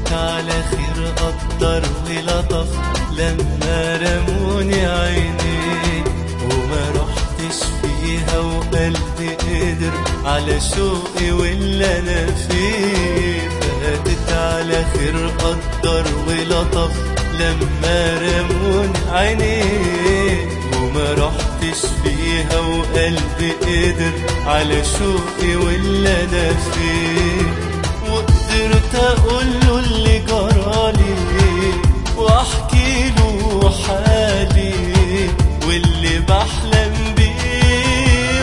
وقدرت على خير قدر ولطف لما رموني عينيه وما رحتش فيها وقلبي قدر على شوقي واللي انا فيه فاتت على خير قدر ولطف لما رموني عينيه وما رحتش فيها وقلبي قدر على شوقي واللي انا فيه وقدرت اقول له اللي جرالي واحكي له حالي واللي بحلم بيه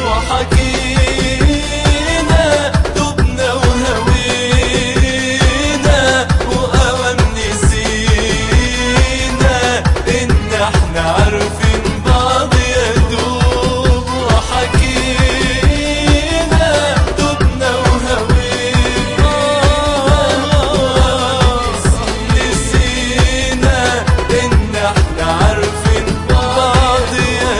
وحكينا دبنا وهوينا وأوام نسينا إن احنا عارفين بعض يا دوب وحكينا دبنا وهوينا نسينا إن احنا عارفين بعض يا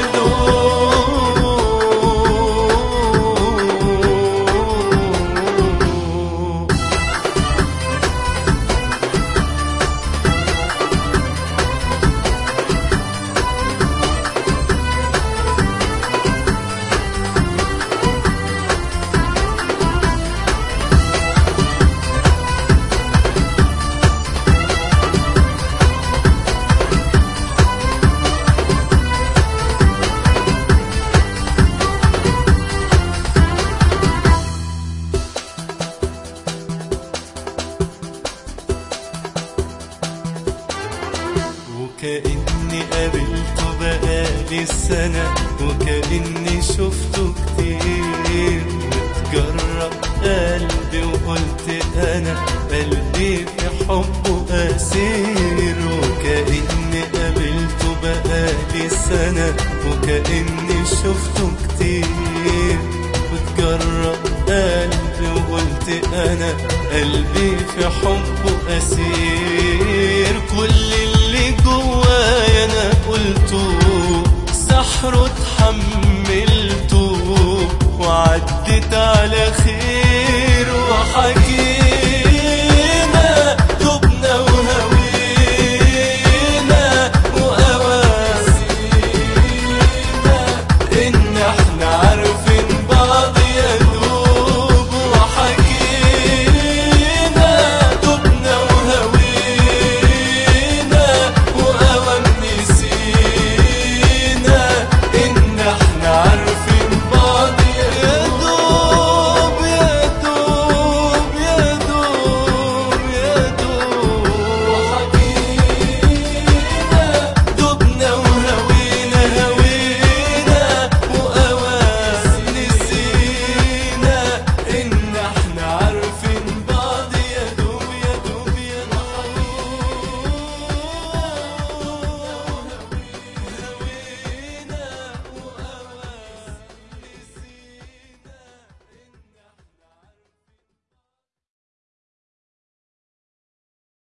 دوب وكأني قابلته بقالي السنة وكأني شفته كتير وتجرب قلبي وقلت أنا قلبي في حبه أسير وكأني قابلته بقالي السنة وكأني شفته كتير وتجرب قلبي وقلت أنا قلبي في حبه أسير كل اللي جوايا أنا قلته سحره اتحملته وعدت على خير وحكيت